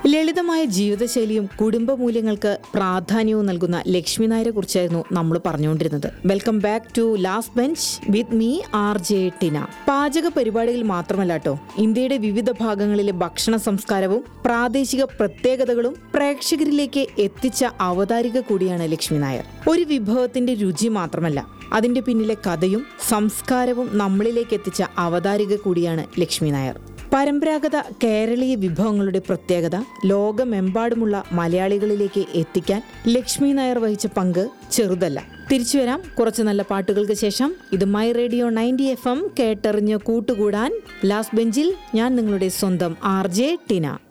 ലളിതമായ ജീവിതശൈലിയും കുടുംബ മൂല്യങ്ങൾക്ക് പ്രാധാന്യവും നൽകുന്ന ലക്ഷ്മി നായരെ കുറിച്ചായിരുന്നു നമ്മൾ പറഞ്ഞുകൊണ്ടിരുന്നത് welcome back to Last Bench with me R J Tina പാചക പരിപാടികൾ മാത്രമല്ല കേട്ടോ ഇന്ത്യയുടെ വിവിധ ഭാഗങ്ങളിലെ ഭക്ഷണ സംസ്കാരവും പ്രാദേശിക പ്രത്യേകതകളും പ്രേക്ഷകരിലേക്ക് എത്തിച്ച അവതാരിക കൂടിയാണ് ലക്ഷ്മി നായർ ഒരു വിഭവത്തിന്റെ രുചി മാത്രമല്ല അതിന്റെ പിന്നിലെ കഥയും സംസ്കാരവും നമ്മളിലേക്ക് എത്തിച്ച അവതാരിക കൂടിയാണ് ലക്ഷ്മി നായർ പരമ്പരാഗത കേരളീയ വിഭവങ്ങളുടെ പ്രത്യേകത ലോകമെമ്പാടുമുള്ള മലയാളികളിലേക്ക് എത്തിക്കാൻ ലക്ഷ്മി നായർ വഹിച്ച പങ്ക് ചെറുതല്ല തിരിച്ചു വരാം കുറച്ച് നല്ല പാട്ടുകൾക്ക് ശേഷം ഇത് my radio ninety F M കേട്ടെറിഞ്ഞ് കൂട്ടുകൂടാൻ ലാസ്റ്റ് ബെഞ്ചിൽ ഞാൻ നിങ്ങളുടെ സ്വന്തം ആർ ജെ ടിന